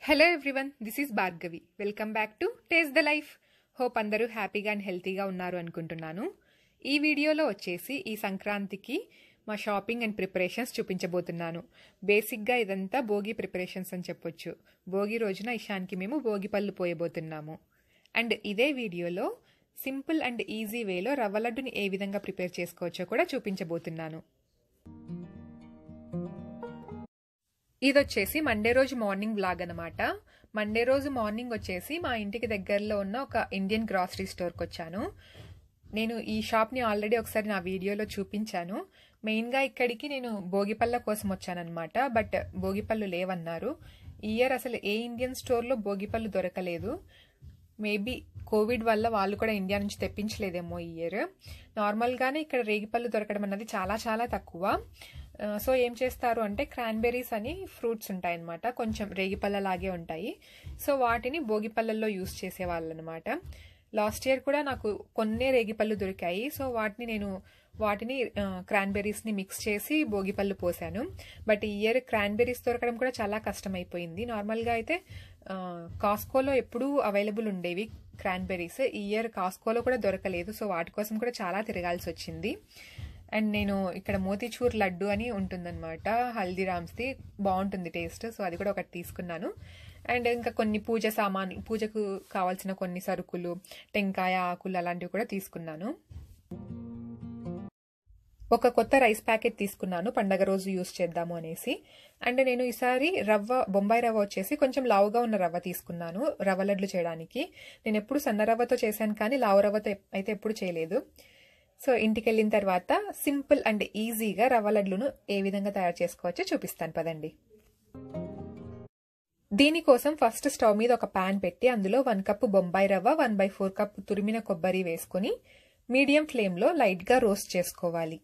hello everyone this is Bhargavi welcome back to taste the life hope అందరూ హ్యాపీగా and హెల్తీగా ఉన్నారు అనుకుంటున్నాను ఈ వీడియోలో వచ్చేసి ఈ సంక్రాంతికి మా షాపింగ్ అండ్ ప్రిపరేషన్స్ చూపించబోతున్నాను బేసిక్గా ఇదంతా భోగి ప్రిపరేషన్స్ అని చెప్పొచ్చు భోగి రోజున ఇషాన్కి మేము భోగి పళ్ళు పోయబోతున్నాము అండ్ ఇదే వీడియోలో సింపుల్ అండ్ ఈజీ వేలో రవ్వ లడ్డుని ఏ విధంగా ప్రిపేర్ చేసుకోవచ్చో కూడా చూపించబోతున్నాను ఇది వచ్చేసి మండే రోజు మార్నింగ్ బ్లాగ్ అనమాట మండే రోజు మార్నింగ్ వచ్చేసి మా ఇంటికి దగ్గరలో ఉన్న ఒక ఇండియన్ గ్రాసరీ స్టోర్కి వచ్చాను నేను ఈ షాప్ని ఆల్రెడీ ఒకసారి నా వీడియోలో చూపించాను మెయిన్గా ఇక్కడికి నేను భోగిపళ్ళ కోసం వచ్చానమాట బట్ భోగిపళ్ళు లేవన్నారు ఈ ఇయర్ అసలు ఏ ఇండియన్ స్టోర్లో భోగిపళ్ళు దొరకలేదు మేబీ కోవిడ్ వల్ల వాళ్ళు కూడా ఇండియా నుంచి తెప్పించలేదేమో ఈ ఇయర్ నార్మల్గానే ఇక్కడ రేగిపళ్ళు దొరకడం అన్నది చాలా చాలా తక్కువ సో ఏం చేస్తారు అంటే క్రాన్బెర్రీస్ అని ఫ్రూట్స్ ఉంటాయన్నమాట కొంచెం రేగిపళ్ళలాగే ఉంటాయి సో వాటిని భోగిపళ్ళల్లో యూస్ చేసేవాళ్ళు అనమాట లాస్ట్ ఇయర్ కూడా నాకు కొన్నే రేగిపళ్ళు దొరికాయి సో వాటిని నేను వాటిని క్రాన్బెర్రీస్ని మిక్స్ చేసి భోగిపళ్ళు పోసాను బట్ ఈ ఇయర్ క్రాన్బెర్రీస్ దొరకడం కూడా చాలా కష్టమైపోయింది నార్మల్గా అయితే కాస్కోలో ఎప్పుడూ అవైలబుల్ ఉండేవి క్రాన్బెర్రీస్ ఈ ఇయర్ కాస్కోలో కూడా దొరకలేదు సో వాటి కోసం కూడా చాలా తిరగాల్సి వచ్చింది అండ్ నేను ఇక్కడ మోతీచూర్ లడ్డు అని ఉంటుందన్నమాట హల్దీరామ్స్ది బాగుంటుంది టేస్ట్ సో అది కూడా ఒకటి తీసుకున్నాను అండ్ ఇంకా కొన్ని పూజ సామాన్లు పూజకు కావాల్సిన కొన్ని సరుకులు టెంకాయ ఆకులు అలాంటివి కూడా తీసుకున్నాను ఒక కొత్త రైస్ ప్యాకెట్ తీసుకున్నాను పండగ రోజు యూస్ చేద్దాము అనేసి అండ్ నేను ఈసారి రవ్వ బొంబాయి రవ్వ వచ్చేసి కొంచెం లావుగా ఉన్న రవ్వ తీసుకున్నాను రవ్వ లడ్లు చేయడానికి నేను ఎప్పుడు సన్న రవ్వతో చేశాను కానీ లావు రవ్వతో అయితే ఎప్పుడు చేయలేదు సో ఇంటికి వెళ్ళిన తర్వాత సింపుల్ అండ్ ఈజీగా రవ్వ లడ్లును ఏ విధంగా తయారు చేసుకోవచ్చో చూపిస్తాను పదండి దీనికోసం ఫస్ట్ స్టవ్ మీద ఒక ప్యాన్ పెట్టి అందులో వన్ కప్ బొంబాయి రవ్వ వన్ బై ఫోర్ కప్ తురిమిన కొబ్బరి వేసుకుని మీడియం ఫ్లేమ్లో లైట్గా రోస్ట్ చేసుకోవాలి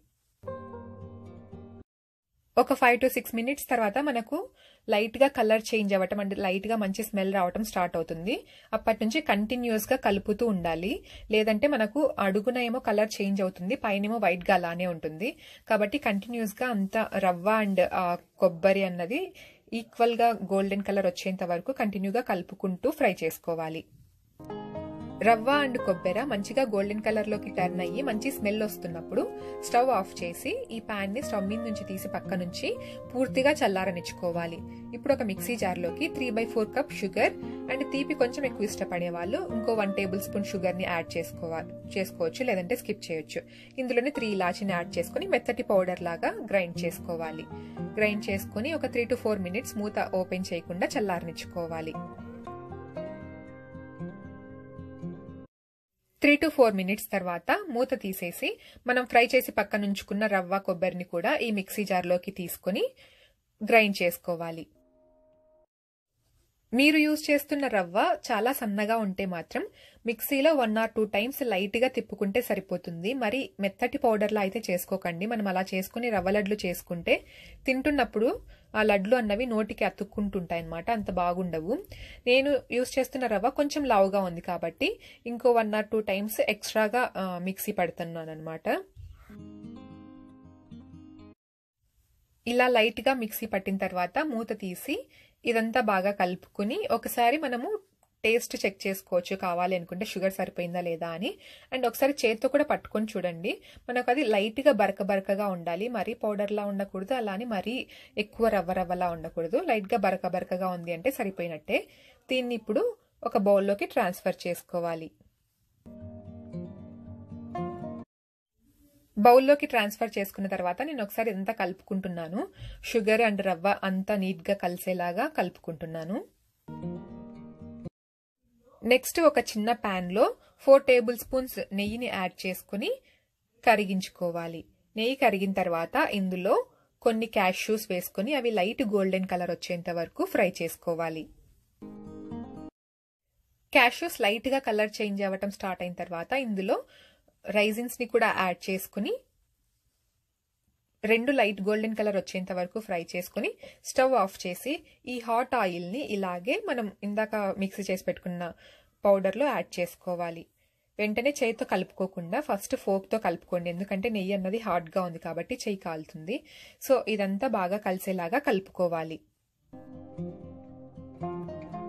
ఒక ఫైవ్ టు సిక్స్ మినిట్స్ తర్వాత మనకు లైట్గా కలర్ చేంజ్ అవ్వటం అంటే లైట్గా మంచి స్మెల్ రావటం స్టార్ట్ అవుతుంది అప్పటి నుంచి కంటిన్యూస్గా కలుపుతూ ఉండాలి లేదంటే మనకు అడుగున ఏమో కలర్ చేంజ్ అవుతుంది పైనేమో వైట్గా అలానే ఉంటుంది కాబట్టి కంటిన్యూస్గా అంత రవ్వ అండ్ కొబ్బరి అన్నది ఈక్వల్గా గోల్డెన్ కలర్ వచ్చేంత వరకు కంటిన్యూగా కలుపుకుంటూ ఫ్రై చేసుకోవాలి రవ్వ అండ్ కొబ్బెర మంచిగా గోల్డెన్ కలర్ లోకి టర్న్ అయ్యి మంచి స్మెల్ వస్తున్నప్పుడు స్టవ్ ఆఫ్ చేసి ఈ ప్యాన్ ని స్టవ్ మీద నుంచి తీసి పక్క నుంచి పూర్తిగా చల్లారనిచ్చుకోవాలి ఇప్పుడు ఒక మిక్సీ జార్ లోకి three by four cup sugar and తీపి కొంచెం ఎక్కువ ఇష్టపడే వాళ్ళు ఇంకో వన్ టేబుల్ స్పూన్ షుగర్ ని యాడ్ చేసుకోవాలి చేసుకోవచ్చు లేదంటే స్కిప్ చేయొచ్చు ఇందులోనే త్రీ ఇలాచిని యాడ్ చేసుకుని మెత్తటి పౌడర్ లాగా గ్రైండ్ చేసుకోవాలి గ్రైండ్ చేసుకుని ఒక త్రీ టు ఫోర్ మినిట్స్ మూత ఓపెన్ చేయకుండా చల్లారనిచ్చుకోవాలి త్రీ టు ఫోర్ మినిట్స్ తర్వాత మూత తీసేసి మనం ఫ్రై చేసి పక్కన ఉంచుకున్న రవ్వ కొబ్బరిని కూడా ఈ మిక్సీ జార్లోకి తీసుకుని గ్రైండ్ చేసుకోవాలి మీరు యూజ్ చేస్తున్న రవ్వ చాలా సన్నగా ఉంటే మాత్రం మిక్సీలో వన్ ఆర్ టూ టైమ్స్ లైట్గా తిప్పుకుంటే సరిపోతుంది మరి మెత్తటి పౌడర్లా అయితే చేసుకోకండి మనం అలా చేసుకుని రవ్వ లడ్లు చేసుకుంటే తింటున్నప్పుడు ఆ లడ్లు అన్నవి నోటికి అతుక్కుంటుంటాయి అనమాట అంత బాగుండవు నేను యూస్ చేస్తున్న రవ్వ కొంచెం లావుగా ఉంది కాబట్టి ఇంకో వన్ ఆర్ టూ టైమ్స్ ఎక్స్ట్రాగా మిక్సీ పడుతున్నాను అనమాట ఇలా లైట్గా మిక్సీ పట్టిన తర్వాత మూత తీసి ఇదంతా బాగా కలుపుకుని ఒకసారి మనము టేస్ట్ చెక్ చేసుకోవచ్చు కావాలి అనుకుంటే షుగర్ సరిపోయిందా లేదా అని అండ్ ఒకసారి చేతితో కూడా పట్టుకొని చూడండి మనకు అది లైట్గా బరక బరకగా ఉండాలి మరీ పౌడర్లా ఉండకూడదు అలా అని మరీ ఎక్కువ రవ్వ రవ్వలా ఉండకూడదు లైట్గా బరక బరకగా ఉంది అంటే సరిపోయినట్టే దీన్ని ఇప్పుడు ఒక బౌల్లోకి ట్రాన్స్ఫర్ చేసుకోవాలి బౌల్లోకి ట్రాన్స్ఫర్ చేసుకున్న తర్వాత నేను ఒకసారి ఇదంతా కలుపుకుంటున్నాను షుగర్ అండ్ రవ్వ అంతా నీట్గా కలిసేలాగా కలుపుకుంటున్నాను నెక్స్ట్ ఒక చిన్న ప్యాన్లో ఫోర్ టేబుల్ స్పూన్స్ నెయ్యిని యాడ్ చేసుకుని కరిగించుకోవాలి నెయ్యి కరిగిన తర్వాత ఇందులో కొన్ని క్యాష్యూస్ వేసుకుని అవి లైట్ గోల్డెన్ కలర్ వచ్చేంత వరకు ఫ్రై చేసుకోవాలి క్యాష్యూస్ లైట్గా కలర్ చేంజ్ అవ్వటం స్టార్ట్ అయిన తర్వాత ఇందులో రైజిన్స్ ని కూడా యాడ్ చేసుకుని రెండు లైట్ గోల్డెన్ కలర్ వచ్చేంత వరకు ఫ్రై చేసుకుని స్టవ్ ఆఫ్ చేసి ఈ హాట్ ఆయిల్ని ఇలాగే మనం ఇందాక మిక్సీ చేసి పెట్టుకున్న పౌడర్లో యాడ్ చేసుకోవాలి వెంటనే చేయితో కలుపుకోకుండా ఫస్ట్ ఫోక్తో కలుపుకోండి ఎందుకంటే నెయ్యి అన్నది హాట్గా ఉంది కాబట్టి చెయ్యి కాలుతుంది సో ఇదంతా బాగా కలిసేలాగా కలుపుకోవాలి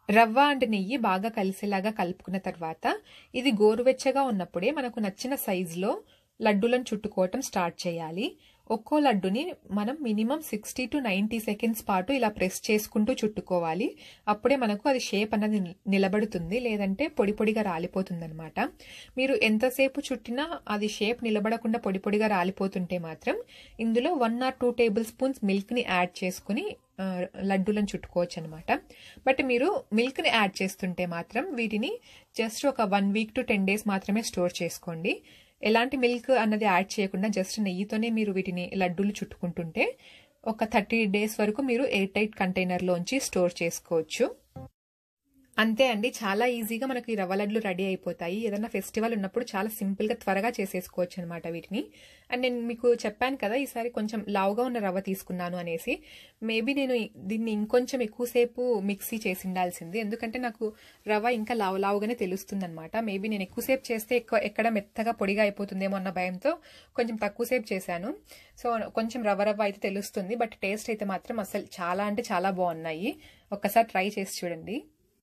రవ్వ అండ్ నెయ్యి బాగా కలిసేలాగా కలుపుకున్న తర్వాత ఇది గోరువెచ్చగా ఉన్నప్పుడే మనకు నచ్చిన సైజులో లడ్డూలను చుట్టుకోవటం స్టార్ట్ చేయాలి ఒక్కో లడ్డుని మనం minimum sixty to ninety seconds పాటు ఇలా ప్రెస్ చేసుకుంటూ చుట్టుకోవాలి అప్పుడే మనకు అది షేప్ అన్నది నిలబడుతుంది లేదంటే పొడి పొడిగా రాలిపోతుంది అనమాట మీరు ఎంతసేపు చుట్టినా అది షేప్ నిలబడకుండా పొడి పొడిగా రాలిపోతుంటే మాత్రం ఇందులో one or two tablespoons మిల్క్ని యాడ్ చేసుకుని లడ్డూలను చుట్టుకోవచ్చు అనమాట బట్ మీరు మిల్క్ని యాడ్ చేస్తుంటే మాత్రం వీటిని జస్ట్ ఒక one week to ten days మాత్రమే స్టోర్ చేసుకోండి ఎలాంటి మిల్క్ అన్నది యాడ్ చేయకుండా జస్ట్ నెయ్యితోనే మీరు వీటిని లడ్డూలు చుట్టుకుంటుంటే ఒక థర్టీ డేస్ వరకు మీరు ఎయిర్ టైట్ కంటైనర్లోంచి స్టోర్ చేసుకోవచ్చు అంతే అండి చాలా ఈజీగా మనకి రవ్వ లడ్లు రెడీ అయిపోతాయి ఏదైనా ఫెస్టివల్ ఉన్నప్పుడు చాలా సింపుల్గా త్వరగా చేసేసుకోవచ్చు అనమాట వీటిని అండ్ నేను మీకు చెప్పాను కదా ఈసారి కొంచెం లావుగా ఉన్న రవ్వ తీసుకున్నాను అనేసి మేబీ నేను దీన్ని ఇంకొంచెం ఎక్కువసేపు మిక్సీ చేసి ఉండాల్సింది ఎందుకంటే నాకు రవ్వ ఇంకా లావు లావుగానే తెలుస్తుంది అనమాట మేబీ నేను ఎక్కువసేపు చేస్తే ఎక్కువ ఎక్కడ మెత్తగా పొడిగా అయిపోతుందేమో అన్న భయంతో కొంచెం తక్కువసేపు చేశాను సో కొంచెం రవ్వ రవ్వ అయితే తెలుస్తుంది బట్ టేస్ట్ అయితే మాత్రం అసలు చాలా అంటే చాలా బాగున్నాయి ఒక్కసారి ట్రై చేసి చూడండి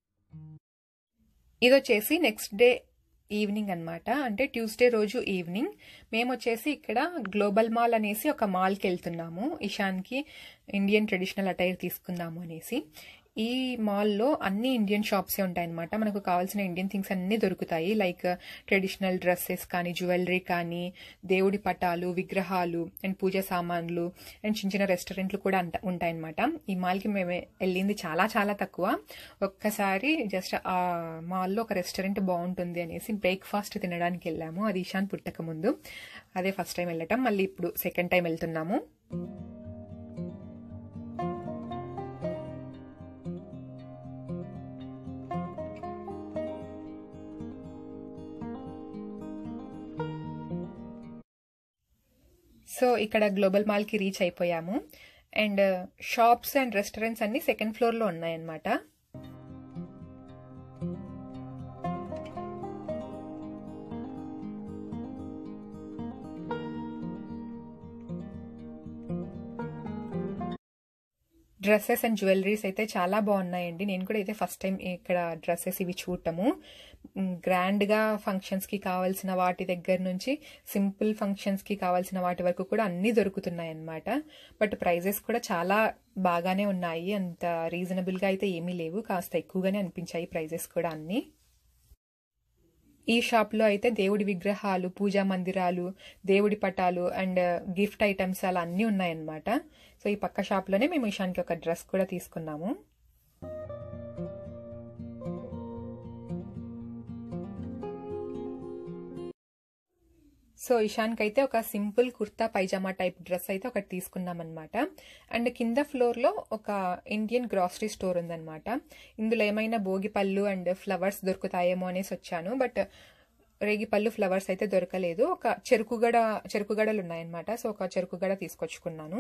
ఇది వచ్చేసి నెక్స్ట్ డే ఈవినింగ్ అనమాట అంటే ట్యూస్డే రోజు ఈవినింగ్ మేము వచ్చేసి ఇక్కడ గ్లోబల్ మాల్ అనేసి ఒక మాల్కి వెళ్తున్నాము ఇషాన్కి ఇండియన్ ట్రెడిషనల్ అటైర్ తీసుకుందాము అనేసి ఈ మాల్లో అన్ని ఇండియన్ షాప్సే ఉంటాయన్నమాట మనకు కావాల్సిన ఇండియన్ థింగ్స్ అన్నీ దొరుకుతాయి లైక్ ట్రెడిషనల్ డ్రెస్సెస్ కానీ జ్యువెలరీ కానీ దేవుడి పటాలు విగ్రహాలు అండ్ పూజ సామాన్లు అండ్ చిన్న చిన్న రెస్టారెంట్లు కూడా అంట ఉంటాయన్నమాట ఈ మాల్కి మేము వెళ్ళింది చాలా చాలా తక్కువ ఒక్కసారి జస్ట్ ఆ మాల్లో ఒక రెస్టారెంట్ బాగుంటుంది అనేసి బ్రేక్ఫాస్ట్ తినడానికి వెళ్ళాము అది ఇషాన్ పుట్టక ముందు అదే ఫస్ట్ టైం వెళ్ళటం మళ్ళీ ఇప్పుడు సెకండ్ టైం వెళ్తున్నాము సో ఇక్కడ గ్లోబల్ మాల్కి రీచ్ అయిపోయాము అండ్ షాప్స్ అండ్ రెస్టారెంట్స్ అన్ని సెకండ్ ఫ్లోర్లో ఉన్నాయన్నమాట డ్రెస్సెస్ అండ్ జ్యువెలరీస్ అయితే చాలా బాగున్నాయండి నేను కూడా అయితే ఫస్ట్ టైం ఇక్కడ డ్రెస్సెస్ ఇవి చూడటము గ్రాండ్గా ఫంక్షన్స్కి కావాల్సిన వాటి దగ్గర నుంచి సింపుల్ ఫంక్షన్స్కి కావాల్సిన వాటి వరకు కూడా అన్నీ దొరుకుతున్నాయి అన్నమాట బట్ ప్రైజెస్ కూడా చాలా బాగానే ఉన్నాయి అంత రీజనబుల్గా అయితే ఏమీ లేవు కాస్త ఎక్కువగానే అనిపించాయి ప్రైజెస్ కూడా అన్నీ ఈ షాప్లో అయితే దేవుడి విగ్రహాలు పూజా మందిరాలు దేవుడి పటాలు అండ్ గిఫ్ట్ ఐటమ్స్ అలా అన్నీ ఉన్నాయన్నమాట సో ఈ పక్క షాప్లోనే మేము ఇషాన్కి ఒక డ్రెస్ కూడా తీసుకున్నాము సో ఇషాన్కి అయితే ఒక simple kurta pyjama type dress అయితే ఒకటి తీసుకున్నాం అనమాట అండ్ కింద ఫ్లోర్లో ఒక ఇండియన్ గ్రాసరీ స్టోర్ ఉందన్నమాట ఇందులో ఏమైనా భోగి పళ్ళు అండ్ ఫ్లవర్స్ దొరుకుతాయేమో అనేసి వచ్చాను బట్ రేగిపళ్ళు ఫ్లవర్స్ అయితే దొరకలేదు ఒక చెరుకుగడ చెరుకుగడలు ఉన్నాయన్నమాట సో ఒక చెరుకుగడ తీసుకొచ్చుకున్నాను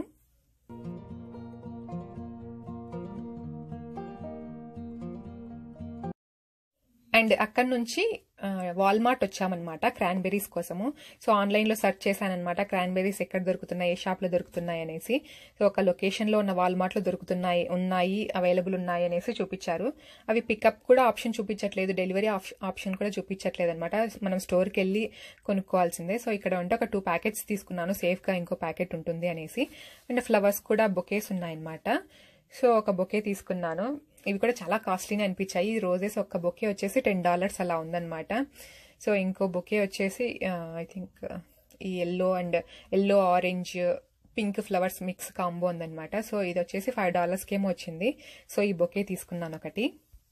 అండ్ అక్కడ నుంచి వాల్మార్ట్ వచ్చామన్నమాట క్రాన్బెరీస్ కోసము సో ఆన్లైన్లో సెర్చ్ చేశానమాట క్రాన్బెరీస్ ఎక్కడ దొరుకుతున్నాయి ఏ షాప్లో దొరుకుతున్నాయి అనేసి సో ఒక లొకేషన్లో ఉన్న వాల్మార్ట్లో దొరుకుతున్నాయి ఉన్నాయి అవైలబుల్ ఉన్నాయి అనేసి చూపించారు అవి పికప్ కూడా ఆప్షన్ చూపించట్లేదు డెలివరీ ఆప్షన్ కూడా చూపించట్లేదు అనమాట మనం స్టోర్కి వెళ్ళి కొనుక్కోవాల్సిందే సో ఇక్కడ ఉంటే ఒక టూ ప్యాకెట్స్ తీసుకున్నాను సేఫ్గా ఇంకో ప్యాకెట్ ఉంటుంది అనేసి అండ్ ఫ్లవర్స్ కూడా బొకేస్ ఉన్నాయన్నమాట సో ఒక బొకే తీసుకున్నాను ఇవి కూడా చాలా కాస్ట్లీని అనిపించాయి ఈ రోజెస్ ఒక బొకే వచ్చేసి టెన్ డాలర్స్ అలా ఉందన్నమాట సో ఇంకో బొకే వచ్చేసి ఐ థింక్ ఈ yellow and yellow orange pink flowers mix combo ఉందన్నమాట సో ఇది వచ్చేసి ఫైవ్ డాలర్స్కి ఏమో వచ్చింది సో ఈ బొకే తీసుకున్నాను ఒకటి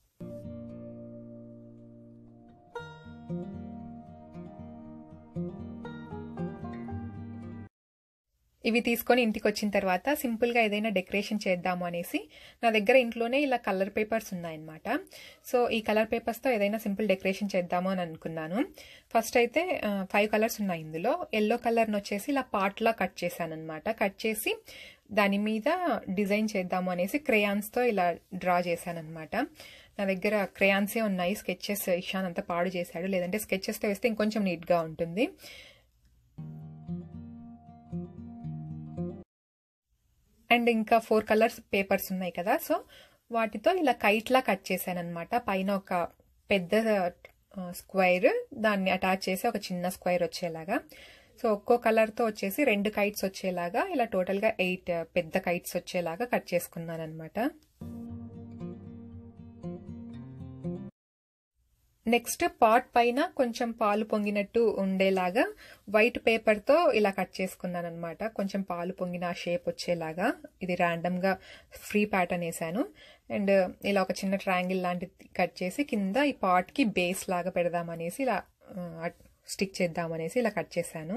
ఇవి తీసుకొని ఇంటికి వచ్చిన తర్వాత సింపుల్గా ఏదైనా డెకరేషన్ చేద్దాము అనేసి నా దగ్గర ఇంట్లోనే ఇలా కలర్ పేపర్స్ ఉన్నాయన్నమాట సో ఈ కలర్ పేపర్స్తో ఏదైనా సింపుల్ డెకరేషన్ చేద్దాము అని అనుకున్నాను ఫస్ట్ అయితే ఫైవ్ కలర్స్ ఉన్నాయి ఇందులో ఎల్లో కలర్ని వచ్చేసి ఇలా పార్ట్లా కట్ చేశాను అనమాట కట్ చేసి దాని మీద డిజైన్ చేద్దాము అనేసి క్రేయాన్స్తో ఇలా డ్రా చేశాను అనమాట నా దగ్గర క్రేయాన్సే ఉన్నాయి స్కెచెస్ ఇషాన్ అంతా పాడు చేశాడు లేదంటే స్కెచెస్తో వేస్తే ఇంకొంచెం నీట్గా ఉంటుంది అండ్ ఇంకా ఫోర్ కలర్స్ పేపర్స్ ఉన్నాయి కదా సో వాటితో ఇలా కైట్లా కట్ చేశాను అనమాట పైన ఒక పెద్ద స్క్వైర్ దాన్ని అటాచ్ చేసి ఒక చిన్న స్క్వైర్ వచ్చేలాగా సో ఒక్కో కలర్తో వచ్చేసి రెండు కైట్స్ వచ్చేలాగా ఇలా టోటల్గా ఎయిట్ పెద్ద కైట్స్ వచ్చేలాగా కట్ చేసుకున్నాను అనమాట నెక్స్ట్ పాట్ పైన కొంచెం పాలు పొంగినట్టు ఉండేలాగా వైట్ పేపర్తో ఇలా కట్ చేసుకున్నాను అనమాట కొంచెం పాలు పొంగిన ఆ షేప్ వచ్చేలాగా ఇది ర్యాండమ్గా ఫ్రీ ప్యాటర్న్ వేసాను అండ్ ఇలా ఒక చిన్న ట్రయాంగిల్ లాంటిది కట్ చేసి కింద ఈ పాట్కి బేస్ లాగా పెడదామనేసి ఇలా స్టిక్ చేద్దామనేసి ఇలా కట్ చేశాను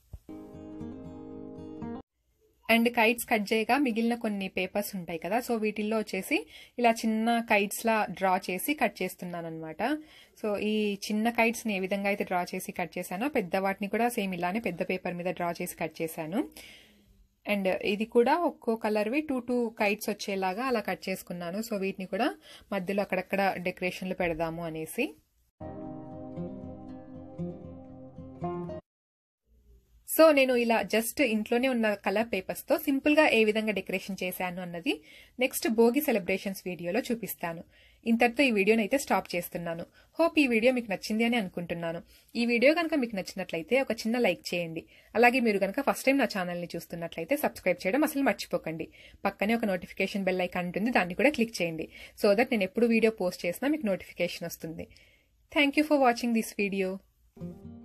అండ్ కైట్స్ కట్ చేయగా మిగిలిన కొన్ని పేపర్స్ ఉంటాయి కదా సో వీటిల్లో వచ్చేసి ఇలా చిన్న కైట్స్ లా డ్రా చేసి కట్ చేస్తున్నాను అనమాట సో ఈ చిన్న కైట్స్ ని ఏ విధంగా అయితే డ్రా చేసి కట్ చేశానో పెద్ద వాటిని కూడా సేమ్ ఇలానే పెద్ద పేపర్ మీద డ్రా చేసి కట్ చేశాను అండ్ ఇది కూడా ఒక్కో కలర్వి టూ టూ కైట్స్ వచ్చేలాగా అలా కట్ చేసుకున్నాను సో వీటిని కూడా మధ్యలో అక్కడక్కడ డెకరేషన్లు పెడదాము అనేసి సో నేను ఇలా జస్ట్ ఇంట్లోనే ఉన్న కలర్ పేపర్స్ తో సింపుల్ గా ఏ విధంగా డెకరేషన్ చేశాను అన్నది నెక్స్ట్ భోగి సెలబ్రేషన్స్ వీడియోలో చూపిస్తాను ఇంతటితో ఈ వీడియోని అయితే స్టాప్ చేస్తున్నాను హోప్ ఈ వీడియో మీకు నచ్చింది అని అనుకుంటున్నాను ఈ వీడియో కనుక మీకు నచ్చినట్లయితే ఒక చిన్న లైక్ చేయండి అలాగే మీరు కనుక ఫస్ట్ టైం నా ఛానల్ని చూస్తున్నట్లయితే సబ్స్క్రైబ్ చేయడం అసలు మర్చిపోకండి పక్కనే ఒక నోటిఫికేషన్ బెల్ ఐకాన్ ఉంటుంది దాన్ని కూడా క్లిక్ చేయండి సో దట్ నేను ఎప్పుడు వీడియో పోస్ట్ చేసినా మీకు నోటిఫికేషన్ వస్తుంది thank you for watching this video